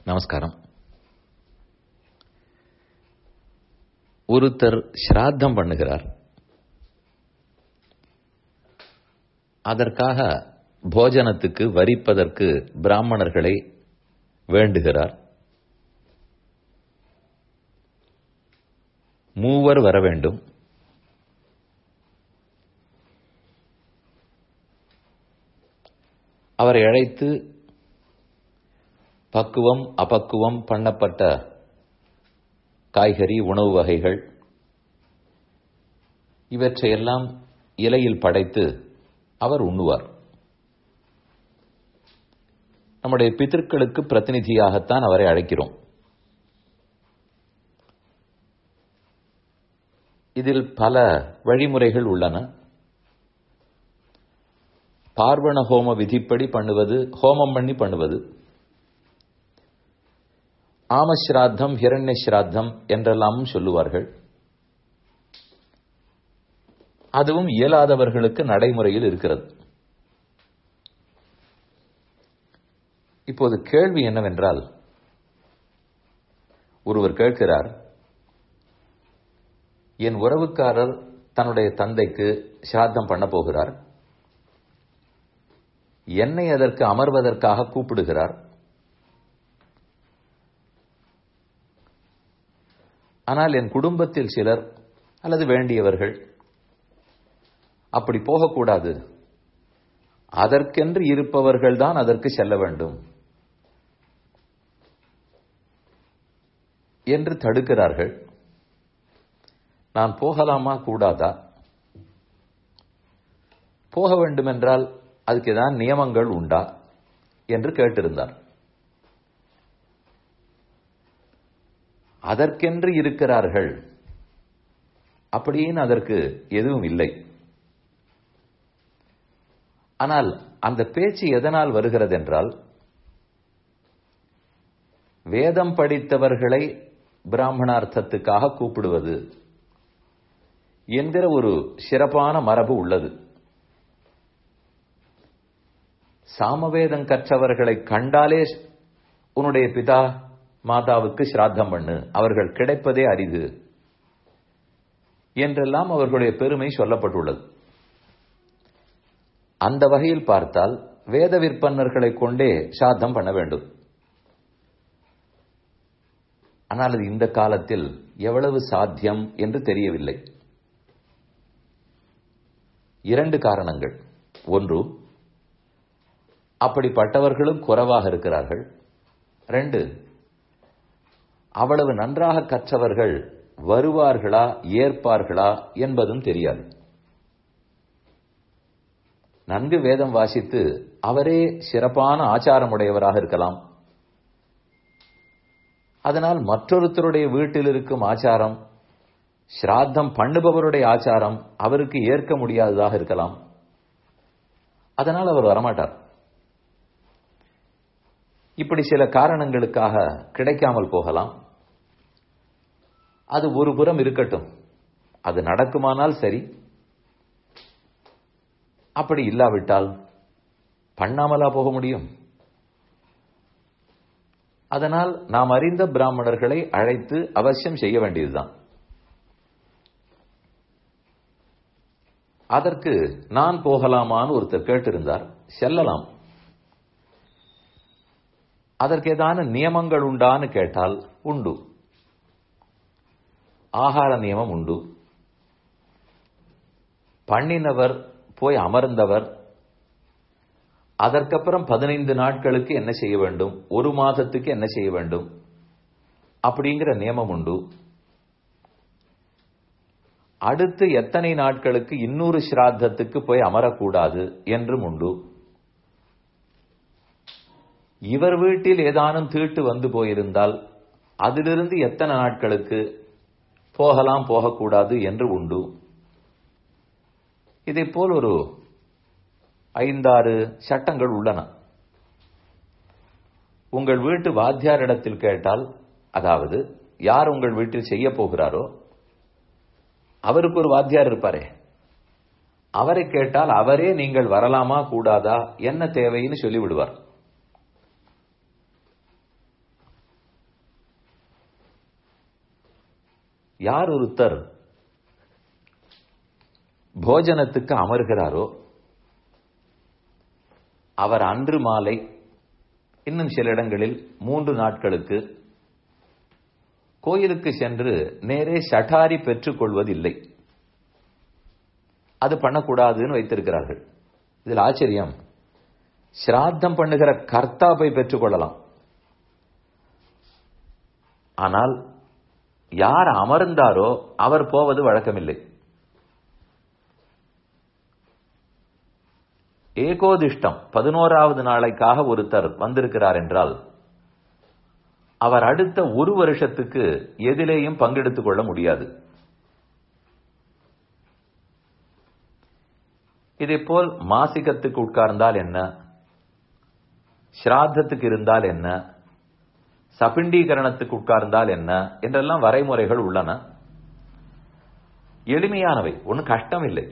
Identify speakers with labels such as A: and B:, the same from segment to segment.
A: நமஸ்காரம் ஒருத்தர் ஸ்ராத்தம் பண்ணுகிறார் அதற்காக போஜனத்துக்கு வரிப்பதற்கு பிராமணர்களை வேண்டுகிறார் மூவர் வர வேண்டும் அவரை அழைத்து பக்குவம் அபக்குவம் பண்ணப்பட்ட காய்கறி உணவு வகைகள் இவற்றையெல்லாம் இலையில் படைத்து அவர் உண்ணுவார் நம்முடைய பிதர்களுக்கு பிரதிநிதியாகத்தான் அவரை அழைக்கிறோம் இதில் பல வழிமுறைகள் உள்ளன பார்வண ஹோம விதிப்படி பண்ணுவது ஹோமம் பண்ணி பண்ணுவது ஆமஸ்ராத்தம் ஹிரண்ய ஸ்ராத்தம் என்றெல்லாமும் சொல்லுவார்கள் அதுவும் இயலாதவர்களுக்கு நடைமுறையில் இருக்கிறது இப்போது கேள்வி என்னவென்றால் ஒருவர் கேட்கிறார் என் உறவுக்காரர் தன்னுடைய தந்தைக்கு சிராத்தம் பண்ண போகிறார் என்னை அதற்கு அமர்வதற்காக கூப்பிடுகிறார் ஆனால் என் குடும்பத்தில் சிலர் அல்லது வேண்டியவர்கள் அப்படி போகக்கூடாது அதற்கென்று இருப்பவர்கள் தான் அதற்கு செல்ல வேண்டும் என்று தடுக்கிறார்கள் நான் போகலாமா கூடாதா போக வேண்டுமென்றால் அதுக்கு ஏதாவது நியமங்கள் உண்டா என்று கேட்டிருந்தார் அதற்கென்று இருக்கிறார்கள் அப்படின்னு அதற்கு எதுவும் இல்லை ஆனால் அந்த பேச்சு எதனால் வருகிறது என்றால் வேதம் படித்தவர்களை பிராமணார்த்தத்துக்காக கூப்பிடுவது என்கிற ஒரு சிறப்பான மரபு உள்ளது சாமவேதம் கற்றவர்களை கண்டாலே உன்னுடைய பிதா மாதாவுக்கு சிராத்தம் பண்ணு அவர்கள் கிடைப்பதே அரிது என்றெல்லாம் அவர்களுடைய பெருமை சொல்லப்பட்டுள்ளது அந்த வகையில் பார்த்தால் வேத விற்பன்னர்களை கொண்டே சாத்தம் பண்ண வேண்டும் ஆனால் அது இந்த காலத்தில் எவ்வளவு சாத்தியம் என்று தெரியவில்லை இரண்டு காரணங்கள் ஒன்று அப்படிப்பட்டவர்களும் குறைவாக இருக்கிறார்கள் ரெண்டு அவ்வளவு நன்றாக கற்றவர்கள் வருவார்களா ஏற்பார்களா என்பதும் தெரியாது நன்கு வேதம் வாசித்து அவரே சிறப்பான ஆச்சாரமுடையவராக இருக்கலாம் அதனால் மற்றொருத்தருடைய வீட்டில் இருக்கும் ஆச்சாரம் ஸ்ராத்தம் பண்ணுபவருடைய ஆச்சாரம் அவருக்கு ஏற்க முடியாததாக இருக்கலாம் அதனால் அவர் வரமாட்டார் இப்படி சில காரணங்களுக்காக கிடைக்காமல் போகலாம் அது ஒரு புறம் இருக்கட்டும் அது நடக்குமானால் சரி அப்படி இல்லாவிட்டால் பண்ணாமலா போக முடியும் அதனால் நாம் அறிந்த பிராமணர்களை அழைத்து அவசியம் செய்ய வேண்டியதுதான் அதற்கு நான் போகலாமான்னு ஒருத்தர் கேட்டிருந்தார் செல்லலாம் அதற்கு ஏதான நியமங்கள் உண்டான்னு கேட்டால் உண்டு ஆகார நியமம் உண்டு பண்ணினவர் போய் அமர்ந்தவர் அதற்கப்புறம் பதினைந்து நாட்களுக்கு என்ன செய்ய வேண்டும் ஒரு மாதத்துக்கு என்ன செய்ய வேண்டும் அப்படிங்கிற நியமம் உண்டு அடுத்து எத்தனை நாட்களுக்கு இன்னொரு ஸ்ராத்தத்துக்கு போய் அமரக்கூடாது என்றும் உண்டு இவர் வீட்டில் ஏதானும் தீட்டு வந்து போயிருந்தால் அதிலிருந்து எத்தனை நாட்களுக்கு போகலாம் போகக்கூடாது என்று உண்டு இதை போல் ஒரு ஐந்தாறு சட்டங்கள் உள்ளன உங்கள் வீட்டு வாத்தியாரிடத்தில் கேட்டால் அதாவது யார் உங்கள் வீட்டில் செய்ய போகிறாரோ அவருக்கு ஒரு வாத்தியார் இருப்பாரே அவரை கேட்டால் அவரே நீங்கள் வரலாமா கூடாதா என்ன தேவைன்னு சொல்லிவிடுவார் யார் ஒருத்தர் போஜனத்துக்கு அமர்கிறாரோ அவர் அன்று மாலை இன்னும் சில இடங்களில் மூன்று நாட்களுக்கு கோயிலுக்கு சென்று நேரே ஷட்டாரி பெற்றுக் கொள்வதில்லை அது பண்ணக்கூடாதுன்னு வைத்திருக்கிறார்கள் இதில் ஆச்சரியம் சிராத்தம் பண்ணுகிற கர்த்தா போய் பெற்றுக்கொள்ளலாம் ஆனால் யார் அமர்ந்தாரோ அவர் போவது வழக்கமில்லை ஏகோதிஷ்டம் பதினோராவது நாளைக்காக ஒருத்தர் வந்திருக்கிறார் என்றால் அவர் அடுத்த ஒரு வருஷத்துக்கு எதிலேயும் பங்கெடுத்துக் கொள்ள முடியாது இதேபோல் மாசிகத்துக்கு உட்கார்ந்தால் என்ன ஸ்ராத்தத்துக்கு இருந்தால் என்ன சபிண்டீகரணத்துக்கு உட்கார்ந்தால் என்ன என்றெல்லாம் வரைமுறைகள் உள்ளன எளிமையானவை ஒன்றும் கஷ்டம் இல்லை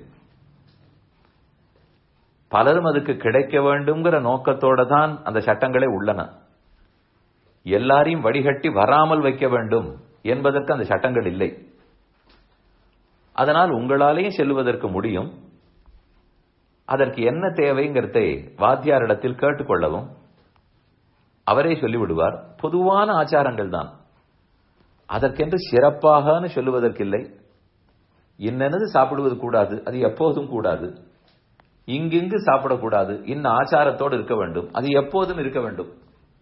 A: பலரும் அதுக்கு கிடைக்க வேண்டும்ங்கிற நோக்கத்தோட தான் அந்த சட்டங்களே உள்ளன எல்லாரையும் வடிகட்டி வராமல் வைக்க வேண்டும் என்பதற்கு அந்த சட்டங்கள் இல்லை அதனால் உங்களாலேயும் செல்வதற்கு முடியும் அதற்கு என்ன தேவைங்கிறதை வாத்தியாரிடத்தில் கேட்டுக்கொள்ளவும் அவரே சொல்லிவிடுவார் பொதுவான ஆச்சாரங்கள் தான் அதற்கென்று சிறப்பாகனு சொல்லுவதற்கில்லை இன்னது சாப்பிடுவது கூடாது அது எப்போதும் கூடாது இங்கிங்கு சாப்பிடக்கூடாது இன்ன ஆச்சாரத்தோடு இருக்க வேண்டும் அது எப்போதும் இருக்க வேண்டும்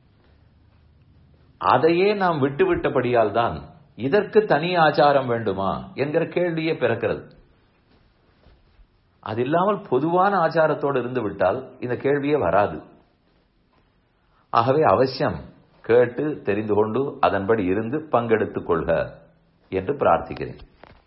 A: அதையே நாம் விட்டுவிட்டபடியால் தான் இதற்கு தனி ஆச்சாரம் வேண்டுமா என்கிற கேள்வியே பிறக்கிறது அது இல்லாமல் பொதுவான ஆச்சாரத்தோடு இருந்து விட்டால் இந்த கேள்வியே வராது ஆகவே அவசியம் கேட்டு தெரிந்து கொண்டு அதன்படி இருந்து பங்கெடுத்துக் கொள்க என்று பிரார்த்திக்கிறேன்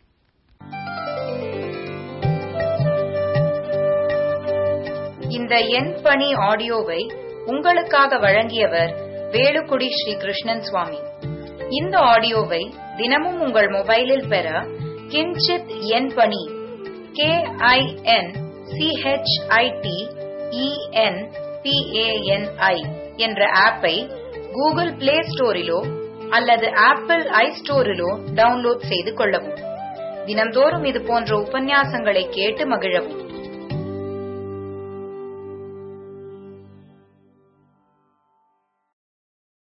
B: இந்த எண் பணி ஆடியோவை உங்களுக்காக வழங்கியவர் வேலுக்குடி ஸ்ரீ கிருஷ்ணன் சுவாமி இந்த ஆடியோவை தினமும் உங்கள் மொபைலில் பெற கிஞ்சித் எண் பணி கே ஐ என் சிஹெச்ஐடி இஎன் பிஏஎன்ஐ என்ற ஆப்பை கூகுள் பிளே ஸ்டோரிலோ அல்லது ஆப்பிள் ஐ ஸ்டோரிலோ டவுன்லோட் செய்து கொள்ளவும் தினம்தோறும் இது போன்ற உபன்யாசங்களை கேட்டு மகிழவும்